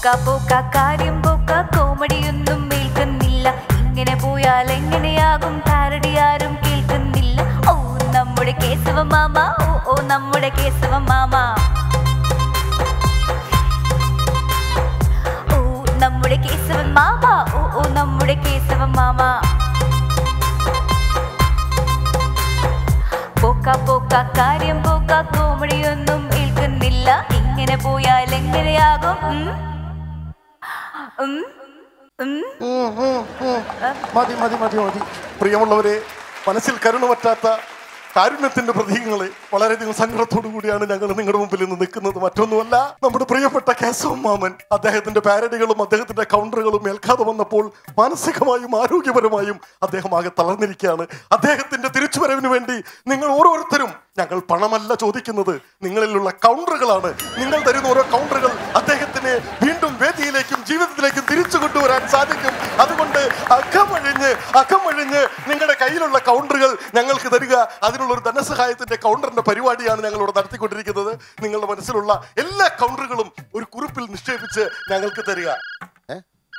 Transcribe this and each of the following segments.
പോക്ക പോക്ക കാര്യം പോക്ക കോമഡിയൊന്നും കേൾക്കുന്നില്ല ഇങ്ങനെ പോയാൽ എങ്ങനെയാകും പാരഡി ആരും കേൾക്കുന്നില്ല ഓ നമ്മുടെ കേശവ മാമ ഓ ഓ നമ്മുടെ കേശവ മാമ ഓ നമ്മുടെ കേശവ മാമ ഓ ഓ നമ്മുടെ കേശവ മാമ പോക്ക പോക്ക കാര്യം പോക്ക കോമഡിയൊന്നും കേൾക്കുന്നില്ല ഇങ്ങനെ പോയാൽ എങ്ങനെയാകും ഉം? ഉം? ഉം? ഉം, ഉം, ഉം. മതി മതി മതി മതി പ്രിയമുള്ളവരെ മനസ്സിൽ കരുണ പറ്റാത്ത കാരുണ്യത്തിന്റെ പ്രതീകങ്ങളെ വളരെയധികം സങ്കടത്തോടു കൂടിയാണ് ഞങ്ങൾ നിങ്ങളുടെ മുമ്പിൽ നിന്ന് നിൽക്കുന്നത് മറ്റൊന്നുമല്ല നമ്മുടെ പ്രിയപ്പെട്ട കേശവ മാമൻ അദ്ദേഹത്തിന്റെ പാരഡികളും അദ്ദേഹത്തിന്റെ കൗണ്ടറുകളും ഏൽക്കാതെ വന്നപ്പോൾ മാനസികമായും ആരോഗ്യപരമായും അദ്ദേഹം ആകെ തളർന്നിരിക്കുകയാണ് അദ്ദേഹത്തിന്റെ തിരിച്ചുവരവിന് വേണ്ടി നിങ്ങൾ ഓരോരുത്തരും ഞങ്ങൾ പണമല്ല ചോദിക്കുന്നത് നിങ്ങളിലുള്ള കൗണ്ടറുകളാണ് നിങ്ങൾ തരുന്ന ഓരോ കൗണ്ടറുകൾ അദ്ദേഹത്തിന് വീണ്ടും വേദിയിലേക്കും ജീവിതത്തിലേക്കും തിരിച്ചു കൊണ്ടുവരാൻ സാധിക്കും അതുകൊണ്ട് അക്കമഴിഞ്ഞ് അക്കമഴിഞ്ഞ് നിങ്ങളുടെ കയ്യിലുള്ള കൗണ്ടറുകൾ ഞങ്ങൾക്ക് തരിക അതിനുള്ള ഒരു ധനസഹായത്തിന്റെ കൗണ്ടറിന്റെ പരിപാടിയാണ് ഞങ്ങളിവിടെ നടത്തിക്കൊണ്ടിരിക്കുന്നത് നിങ്ങളുടെ മനസ്സിലുള്ള എല്ലാ കൗണ്ടറുകളും ഒരു കുറിപ്പിൽ നിക്ഷേപിച്ച് ഞങ്ങൾക്ക് തരിക ഏ?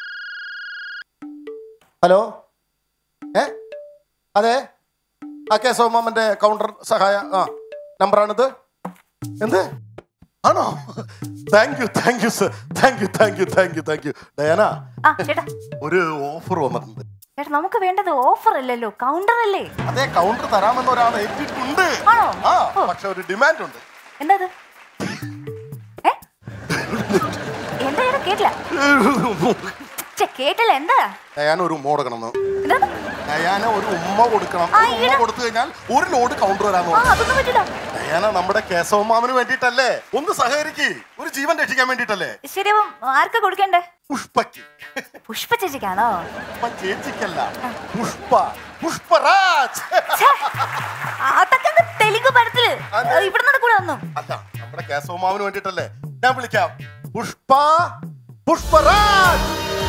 ഹലോ ഏ അതെ ആ കെ സോമാമന്റെ കൗണ്ടർ സഹായ ആ നമ്പറാണിത് എന്ത് ആണോ thank you thank you sir thank you thank you thank you thank you Diana ആ ചേട്ടാ ഒരു ഓഫർ വന്നിട്ടുണ്ട് ചേട്ടാ നമുക്ക് വേണ്ടത് ഓഫർ അല്ലല്ലോ കൗണ്ടർ അല്ലേ അതേ കൗണ്ടർ തരാമെന്ന് ഒരാൾ ഏറ്റിട്ടുണ്ട് ആണോ? ആ ഓ. പക്ഷെ ഒരു ഡിമാൻഡ് ഉണ്ട് എന്താ ഇത്? ഏ എന്താ ചേട്ടാ കേട്ടില്ല ഛെ, കേട്ടില്ല എന്താ ഡയാന ഒരു ഉമ്മ കൊടുക്കണം എന്താ ഡയാന ഒരു ഉമ്മ കൊടുക്കണം ആ, ഒരു ഉമ്മ ഈടാ. കൊടുത്തു കഴിഞ്ഞാൽ ഒരു ലോഡ് കൗണ്ടർ വരാന്ന് ആ പറഞ്ഞു അതൊന്നും പറ്റില്ല ഡയാന നമ്മുടെ കേശവമാമന് വേണ്ടിയിട്ടല്ലേ ഒന്ന് സഹകരിക്ക് ഒരു ജീവൻ രക്ഷിക്കാൻ വേണ്ടിയിട്ടല്ലേ ശരി അപ്പം ആർക്കാ കൊടുക്കണ്ടേ പുഷ്പക്ക് പുഷ്പ ചേച്ചിക്കാണോ പുഷ്പ ചേച്ചിക്കല്ല പുഷ്പ പുഷ്പരാജ് ഛെ, അതൊക്കെ അങ്ങ് തെലുങ്ക് പടത്തില് അതെ. ഇവിടെ നടക്കൂടെ ഒന്നും അല്ല നമ്മുടെ കേശവമാമന് വേണ്ടിയിട്ടല്ലേ ഞാൻ വിളിക്കാം പുഷ്പ പുഷ്പരാജ്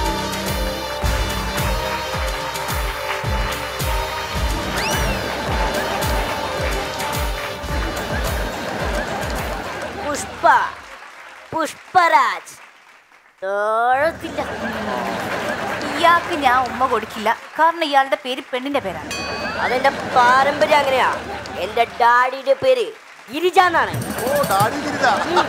പുഷ്പ പുഷ്പരാജ് തോഴത്തില്ല ഇയാൾക്ക് ഞാൻ ഉമ്മ കൊടുക്കില്ല കാരണം ഇയാളുടെ പേര് പെണ്ണിന്റെ പേരാണ് അതെന്റെ പാരമ്പര്യം അങ്ങനെയാ എന്റെ ഡാഡിയുടെ പേര് ഗിരിജ എന്നാണ് ഓ ഡാഡി ഗിരിജ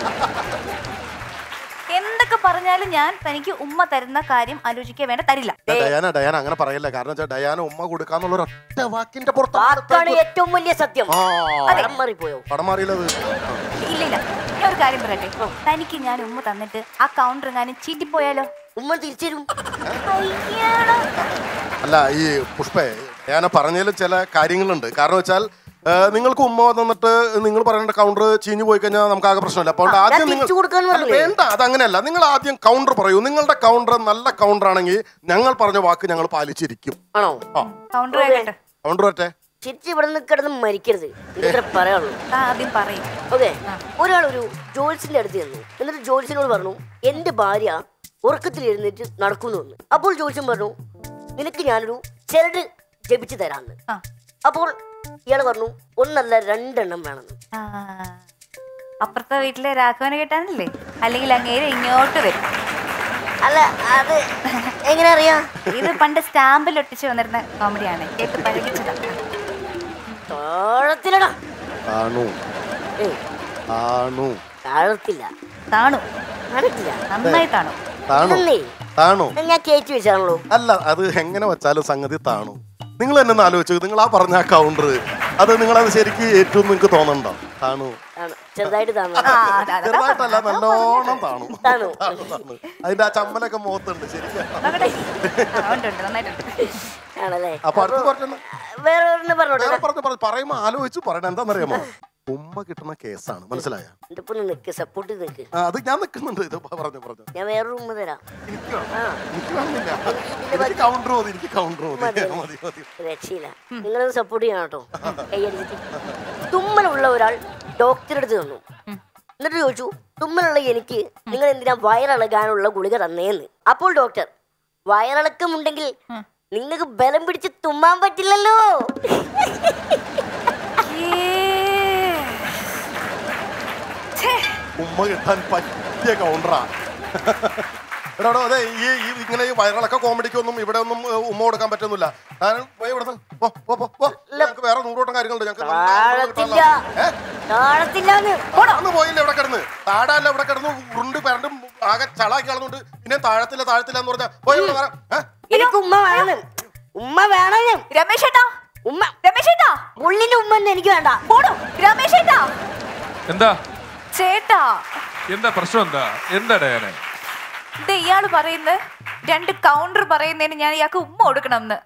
എന്തൊക്കെ പറഞ്ഞാലും ഞാൻ തനിക്ക് ഉമ്മ തരുന്ന കാര്യം ആലോചിക്കാൻ വേണ്ട തരില്ല ഡയാന ഡയാന അങ്ങനെ പറയല്ല കാരണം വെച്ചാൽ ഡയാന ഉമ്മ കൊടുക്കാന്നുള്ള ഒരു ഒറ്റ വാക്കിന്റെ വാക്കാണ് പുറത്താണ് ഏറ്റവും വലിയ സത്യം ആ പടം മാറിപ്പോയോ പടം മാറിയില്ലത് ഇല്ല ഇല്ല ഞാൻ ഒരു കാര്യം പറയട്ടെ തനിക്ക് ഞാൻ ഉമ്മ തന്നിട്ട് ആ കൗണ്ടർ എങ്ങാനും ചീറ്റിപ്പോയാലോ ഉമ്മ തിരിച്ചു അയ്യാടാ. അല്ല ഈ പുഷ്പേ ഡയാന പറഞ്ഞതിൽ ചില കാര്യങ്ങളുണ്ട് കാരണം വെച്ചാൽ ആ, നിങ്ങൾക്ക് ഉമ്മ തന്നിട്ട് നിങ്ങൾ പറയേണ്ട കൗണ്ടർ ചീഞ്ഞു പോയി കഴിഞ്ഞാൽ നമുക്ക് ആകെ പ്രശ്നമില്ല അപ്പോൾ ആ, ആദ്യം ഞാൻ നിങ്ങൾ തിരിച്ചു കൊടുക്കാന്ന് അല്ല, പറഞ്ഞില്ലേ? വേണ്ട അതങ്ങനെയല്ല നിങ്ങൾ ആദ്യം കൗണ്ടർ പറയൂ നിങ്ങളുടെ കൗണ്ടർ നല്ല കൗണ്ടർ ആണെങ്കിൽ ഞങ്ങൾ പറഞ്ഞ വാക്ക് ഞങ്ങൾ പാലിച്ചിരിക്കും ആണോ ആ കൗണ്ടർ കേട്ടെ കൗണ്ടർ പറ്റേ തിരിച്ച് ഇവിടെ നിന്ന് കിടന്ന് മരിക്കരുത് ഇത്ര പറയാനുള്ളൂ താ ആദ്യം പറയും ഓക്കെ ഒരാൾ ഒരു ജോൽസിന്റെ അടുത്ത് ചെന്നു എന്നിട്ട് ജോൽസിനോട് പറഞ്ഞു എന്റെ ഭാര്യ ഉറക്കത്തിൽ എഴുന്നേറ്റ് നടക്കുന്നു എന്ന് അപ്പോൾ ജോൽസൻ പറഞ്ഞു നിനക്ക് ഞാനൊരു ചെരട് ജപിച്ചു തരാന്ന് ആ അപ്പോൾ ഇയാൾ പറഞ്ഞു ഒന്നല്ല രണ്ടെണ്ണം വേണമെന്ന് ആ. അപ്പുറത്തെ വീട്ടിലെ രാഘവനെ കേട്ടാനല്ലേ അല്ലെങ്കിൽ അങ്ങേര് ഇങ്ങോട്ട് വരും അല്ല അത് എങ്ങനെ അറിയാ ഇത് പണ്ട് സ്റ്റാമ്പിൽ ഒട്ടിച്ച് വന്നിരുന്ന കോമഡിയാണ് കേട്ട് പഴകിച്ചതാ താഴത്തിലടാ ആണു ഏയ് ആണു താഴത്തില്ല താണു താഴത്തില്ല നന്നായി താണു താണു ഇതല്ലേ? താണു ഞാൻ കയറ്റി വെച്ചാണല്ലോ അല്ല അത് എങ്ങനെ വെച്ചാലും സംഗതി താണു നിങ്ങൾ തന്നെ ഒന്ന് ആലോചിച്ചു നിങ്ങൾ ആ പറഞ്ഞ ആ കൗണ്ടർ അത് നിങ്ങളത് ശരിക്ക് ഏറ്റവും നിങ്ങൾക്ക് തോന്നണ്ടോ താണു ആണ് ചെറുതായിട്ട് താണു ആ, അതാ, അതാ ചെറുതായിട്ടല്ല നല്ലോണം താണു താണു. താണു, താണു. അതിന്റെ ആ ചമ്മലൊക്കെ മുഖത്തുണ്ട് ശരിക്കും നോക്കട്ടെ ആ, ഉണ്ട് ഉണ്ട് നന്നായിട്ടുണ്ട് ആണല്ലേ അപ്പൊ അടുത്ത് പറഞ്ഞ വേറെ ഒരെണ്ണം പറഞ്ഞോട്ടെ വേറെ പറഞ്ഞു പറഞ്ഞു പറയുമ്പോ ആലോചിച്ച് പറയണ എന്താണെന്നറിയാമോ ഉമ്മ കിട്ടുന്ന കേസാണ് മനസ്സിലായ എന്റെ പൊന്ന് നിക്ക് സപ്പോർട്ട് നിക്ക് അത് ഞാൻ നിൽക്കുന്നുണ്ട് ഇത് പറഞ്ഞു പറഞ്ഞു ഞാൻ വേറൊരു ഉമ്മ തരാം എനിക്കോ ആ എനിക്ക് വേണമെന്നില്ല ഇതിന്റെ എനിക്ക് കൗണ്ടർ മതി എനിക്ക് കൗണ്ടർ മതി മതി. മതി മതി രക്ഷയില്ല നിങ്ങളത് സപ്പോർട്ട് ചെയ്യണം കേട്ടോ കൈയടിച്ചിട്ട് തുമ്മലുള്ള ഒരാൾ ഡോക്ടറെ അടുത്ത് തന്നു എന്നിട്ട് ചോദിച്ചു തുമ്മലുള്ള എനിക്ക് നിങ്ങൾ എന്തിനാ വയറിളകാനുള്ള ഗുളിക തന്നേന്ന് അപ്പോൾ ഡോക്ടർ വയറിളക്കമുണ്ടെങ്കിൽ നിങ്ങൾക്ക് ബലം പിടിച്ച് തുമ്മാൻ പറ്റില്ലല്ലോ ഉമ്മ കിട്ടാൻ പറ്റിയ കൗണ്ടറാ എടാ എടാ, അതെ ഈ ഈ ഇങ്ങനെ ഈ വയറിളക്ക കോമഡിക്കൊന്നും ഇവിടെ ഒന്നും ഏ, ഉമ്മ കൊടുക്കാൻ പറ്റുന്നില്ല ഞാൻ പോയി ഇവിടെ പോ പോ പോ പോ ഞങ്ങൾക്ക് വേറെ നൂറോട്ടം കാര്യങ്ങളുണ്ട് ഞങ്ങൾക്ക് നല്ല ആളുകളെ താഴത്തില്ല കിട്ടാനുള്ള- ഏ? താഴത്തില്ലാന്ന് അന്ന് പോയില്ല ഇവിടെ കിടന്ന് താഴല്ല ഇവിടെ കിടന്ന് ഉരുണ്ട് പരണ്ടും ആകെ ചളാക്കി കളഞ്ഞുണ്ട് പിന്നെ താഴത്തില്ല താഴത്തില്ല എന്ന് പറഞ്ഞാ പോയി ഇവിടെ വരാം ഏ? എനിക്ക് ഉമ്മ വേണം ഉമ്മ വേണം രമേശ് ഏട്ടാ ഉമ്മ രമേശ് ഏട്ടാ പുള്ളിന്റെ ഉമ്മ ഒന്നും എനിക്ക് വേണ്ട പോടോ രമേശ് ഏട്ടാ എന്താ ചേട്ടാ എന്താ പ്രശ്നം എന്താ എന്താ ഡയാനെ ഇത് ഇയാള് പറയുന്നത് രണ്ട് കൗണ്ടർ പറയുന്നതിന് ഞാൻ ഇയാൾക്ക് ഉമ്മ കൊടുക്കണം എന്ന്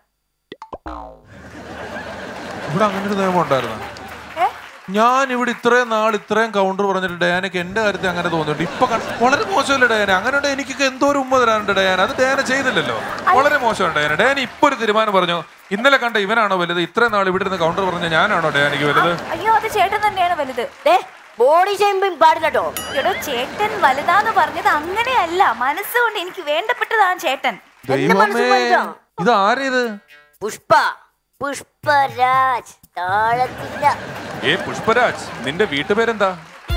ഇവിടെ അങ്ങനെ ഒരു നിയമം ഉണ്ടായിരുന്നു ഏ ഞാൻ ഇവിടെ ഇത്രയും നാൾ ഇത്രയും കൗണ്ടർ പറഞ്ഞിട്ട് ഡയാനക്ക് എന്റെ കാര്യത്തിൽ അങ്ങനെ തോന്നിയിട്ടുണ്ട് ഇപ്പൊ കണ്ട- വളരെ മോശമല്ലേ ഡയാന അങ്ങനെ ഉണ്ട് എനിക്കൊക്കെ എന്തോ ഒരു ഉമ്മ തരാനുണ്ട് ഡയാന അത് ഡയാന ചെയ്തില്ലല്ലോ വളരെ മോശമാണ് ഡയാന ഡയാന ഇപ്പൊ ഒരു തീരുമാനം പറഞ്ഞു ഇന്നലെ കണ്ട ഇവനാണോ വലുത് ഇത്രയും നാൾ ഇവിടെ ഇരുന്ന് കൗണ്ടർ പറഞ്ഞ ഞാനാണോ ഡയാനക്ക് വലുത് അയ്യോ അത് ചേട്ടൻ തന്നെയാണ് വലുത് ദേ ബോഡി ഷെയിമിങ് പാടില്ല കേട്ടോ എടോ ചേട്ടൻ വലുതാന്ന് പറഞ്ഞത് അങ്ങനെയല്ല മനസ്സുകൊണ്ട് എനിക്ക് വേണ്ടപ്പെട്ടതാണ് ചേട്ടൻ എന്റെ മനസ്സിൽ ദൈവമേ വലുതാ. ഇത് ആരേത് പുഷ്പ പുഷ്പരാജ് താഴത്തില്ല ഏ പുഷ്പരാജ് നിന്റെ വീട്ടുപേരെന്താ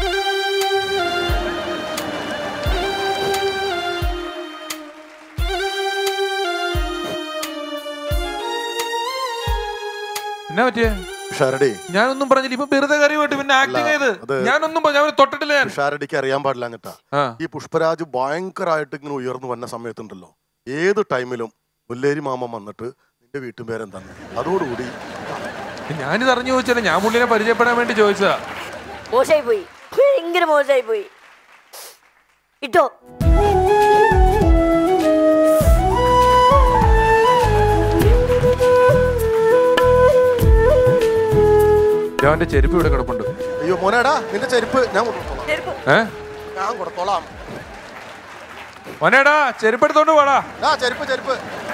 എന്നാ പറ്റിയേ ഷാരടി ഞാനൊന്നും പറഞ്ഞില്ല ഇപ്പൊ വെറുതെ കാര്യമായിട്ട് പിന്നെ ആക്ടിങ് ചെയ്ത് അത് ഞാനൊന്നും പ- ഞാൻ തൊട്ടിട്ടില്ല ഞാൻ ഷാരടിക്ക് അറിയാൻ പാടില്ല എന്നിട്ടാ ആ. ഈ പുഷ്പരാജ് ഭയങ്കരമായിട്ട് ഇങ്ങനെ ഉയർന്നു വന്ന സമയത്തുണ്ടല്ലോ ഏത് ടൈമിലും മുല്ലേരി മാമൻ വന്നിട്ട് നിന്റെ വീട്ടും പേരെന്താണ് അതോടുകൂടി ഞാനിത് അറിഞ്ഞു ചോദിച്ചല്ലേ ഞാൻ പുള്ളിനെ പരിചയപ്പെടാൻ വേണ്ടി ചോദിച്ചതാ മോശമായി പോയി ഭയങ്കര മോശമായി പോയി ഇട്ടോ ഞാൻ അവന്റെ ചെരുപ്പ് ഇവിടെ കിടപ്പുണ്ട് അയ്യോ മോനേടാ നിന്റെ ചെരുപ്പ് ഞാൻ കൊടുത്തോളാം ചെരുപ്പ് ഏ ഞാൻ കൊടുത്തോളാം മോനേടാ ചെരുപ്പ് എടുത്തോണ്ട് പോടാ ആ ചെരുപ്പ് ചെരുപ്പ്